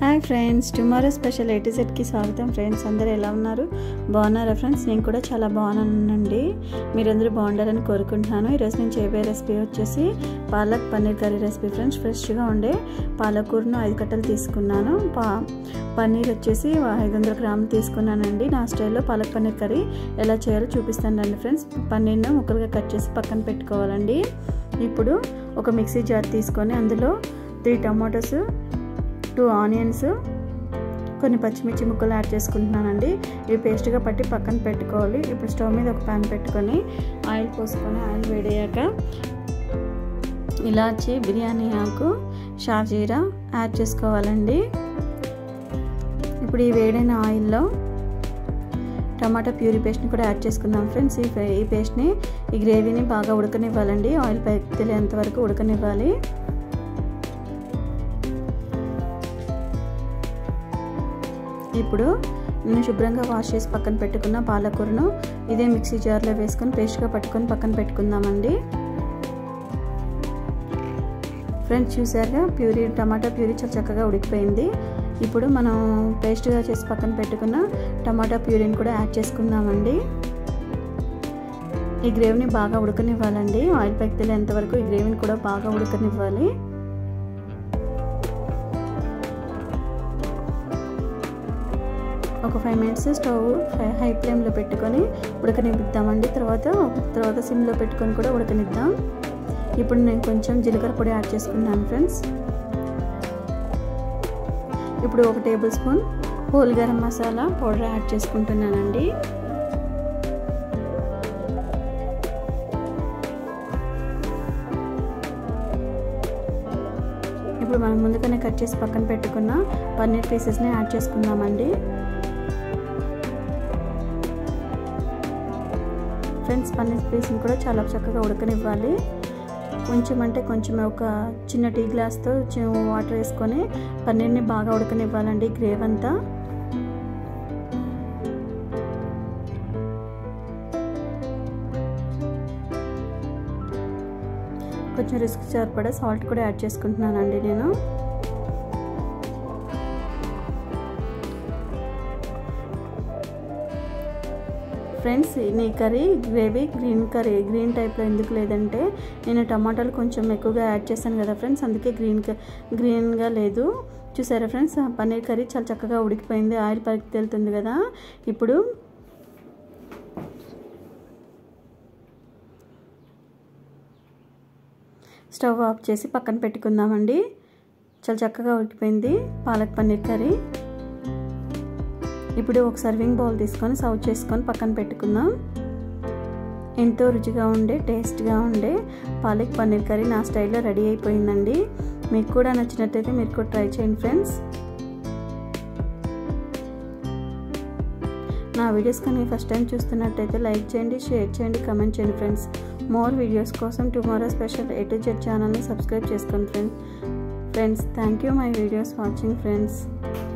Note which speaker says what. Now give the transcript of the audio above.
Speaker 1: hi friends tomorrow special A to జెడ్కి స్వాగతం friends అందరూ ఎలా ఉన్నారు బాగున్నారా ఫ్రెండ్స్ నేను కూడా చాలా బాగున్నానండి మీరందరూ బాగుండాలని కోరుకుంటున్నాను ఈరోజు నేను చేయబోయే రెసిపీ వచ్చేసి palak paneer curry recipe friends ఫ్రెష్గా ఉండే పాలకూరను ఐదు కట్టలు తీసుకున్నాను పా పన్నీర్ వచ్చేసి ఐదు వందల గ్రాములు తీసుకున్నానండి నా స్టైల్లో పాలక్ పన్నీర్ కర్రీ ఎలా చేయాలో చూపిస్తానండి ఫ్రెండ్స్ పన్నీర్ను ముక్కలుగా కట్ చేసి పక్కన పెట్టుకోవాలండి ఇప్పుడు ఒక మిక్సీ జార్ తీసుకొని అందులో త్రీ టమాటోస్ టూ ఆనియన్స్ కొన్ని పచ్చిమిర్చి ముక్కలు యాడ్ చేసుకుంటున్నానండి ఇవి పేస్ట్గా పట్టి పక్కన పెట్టుకోవాలి ఇప్పుడు స్టవ్ మీద ఒక ప్యాన్ పెట్టుకొని ఆయిల్ పోసుకొని ఆయిల్ వేడయ్యాక ఇలాచి బిర్యానీ ఆకు షాజీరా యాడ్ చేసుకోవాలండి ఇప్పుడు ఈ వేడైన ఆయిల్లో టమాటా ప్యూరీ పేస్ట్ని కూడా యాడ్ చేసుకుందాం ఫ్రెండ్స్ ఈ ఈ పేస్ట్ని ఈ గ్రేవీని బాగా ఉడకనివ్వాలండి ఆయిల్ పైకి తెలియంత వరకు ఉడకనివ్వాలి ఇప్పుడు నేను శుభ్రంగా వాష్ చేసి పక్కన పెట్టుకున్న పాలకూరను ఇదే మిక్సీ జార్లో వేసుకొని పేస్ట్గా పట్టుకొని పక్కన పెట్టుకుందామండి ఫ్రెండ్స్ చూసారుగా ప్యూరీ టమాటా ప్యూరీ చాలా చక్కగా ఉడికిపోయింది ఇప్పుడు మనం పేస్ట్గా చేసి పక్కన పెట్టుకున్న టమాటా ప్యూరీని కూడా యాడ్ చేసుకుందామండి ఈ గ్రేవీని బాగా ఉడకనివ్వాలండి ఆయిల్ పైకి తెలియంత వరకు ఈ గ్రేవీని కూడా బాగా ఉడకనివ్వాలి ఒక ఫైవ్ మినిట్స్ స్టవ్ హై ఫ్లేమ్లో పెట్టుకొని ఉడకనిద్దామండి తర్వాత తర్వాత సిమ్లో పెట్టుకొని కూడా ఉడకనిద్దాం ఇప్పుడు నేను కొంచెం జీలకర్ర పొడి యాడ్ చేసుకున్నాను ఫ్రెండ్స్ ఇప్పుడు ఒక tablespoon whole garam masala powder add చేసుకుంటున్నానండి ఇప్పుడు మనం ముందుగానే కట్ చేసి పక్కన పెట్టుకున్న పన్నీర్ పీసెస్ని యాడ్ చేసుకుందామండి ఫ్రెండ్స్ పన్నీర్ పీస్ని కూడా చాలా చక్కగా ఉడకనివ్వాలి కొంచెం అంటే కొంచెం ఒక చిన్న టీ గ్లాస్తో వాటర్ వేసుకొని పన్నీర్ని బాగా ఉడకనివ్వాలండి గ్రేవ్ అంతా కొంచెం రిస్క్ సరిపడా సాల్ట్ కూడా యాడ్ చేసుకుంటున్నానండి నేను ఫ్రెండ్స్ నీ curry gravy green curry green టైప్లో ఎందుకు లేదంటే నేను టమాటాలు కొంచెం ఎక్కువగా యాడ్ చేశాను కదా ఫ్రెండ్స్ అందుకే గ్రీన్ గ్రీన్గా లేదు చూసారా ఫ్రెండ్స్ పన్నీర్ కర్రీ చాలా చక్కగా ఉడికిపోయింది ఆయిల్ పైకి తెలుతుంది కదా ఇప్పుడు స్టవ్ ఆఫ్ చేసి పక్కన పెట్టుకుందామండి చాలా చక్కగా ఉడికిపోయింది పాలక్ పన్నీర్ కర్రీ ఇప్పుడు ఒక సర్వింగ్ బౌల్ తీసుకొని సర్వ్ చేసుకొని పక్కన పెట్టుకుందాం ఎంతో రుచిగా ఉండే టేస్ట్గా ఉండే పాలక్ పన్నీర్ కర్రీ నా స్టైల్లో రెడీ అయిపోయిందండి మీకు కూడా నచ్చినట్టయితే మీరు కూడా ట్రై చేయండి ఫ్రెండ్స్ నా వీడియోస్ కానీ ఫస్ట్ టైం చూస్తున్నట్టయితే లైక్ చేయండి షేర్ చేయండి కమెంట్ చేయండి ఫ్రెండ్స్ మోర్ వీడియోస్ కోసం tomorrow special A to Z ఛానల్ని సబ్స్క్రైబ్ చేసుకోండి friends friends thank you my videos watching friends